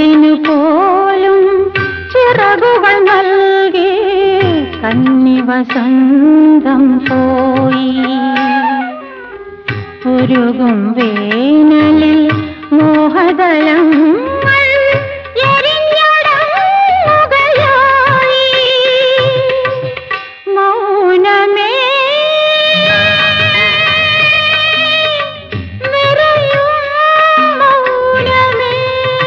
കുയിലിനു പോലും ചിറകുകൾ നൽകി കന്നി വസന്തം പോയി ഉരുകും വേനലിൽ മോഹദളങ്ങൾ എരിഞ്ഞടങ്ങുകയായി. മൗനമേ നിറയും മൗനമേ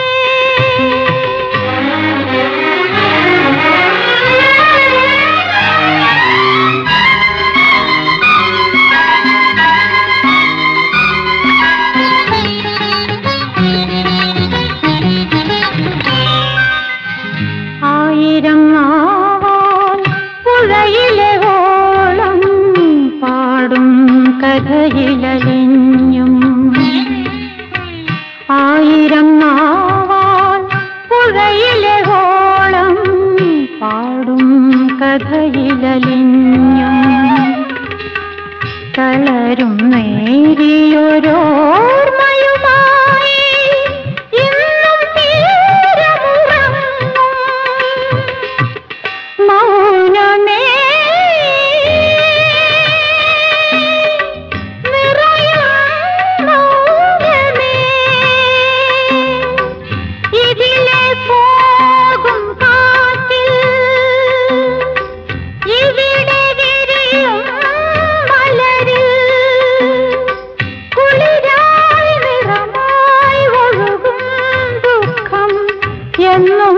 ആയിരം ആവാൻ പുഴയിലെ ഓളം പാടും കഥയിലലിഞ്ഞും ആയിരം ആവാൻ പുഴയിലെ ഓളം പാടും കഥയിലലിഞ്ഞും തളരും നേരിയൊരോർമ്മയുമായി ഇന്നും തീരമുറങ്ങും മൗനമേ നിറയും മൗനമേ ഇതിലെ പോകും കാറ്റിൽ ഇവിടെ വിരിയും മലരിൽ കുളിരായി നിറമായി ഒഴുകും ദുഃഖം എന്നും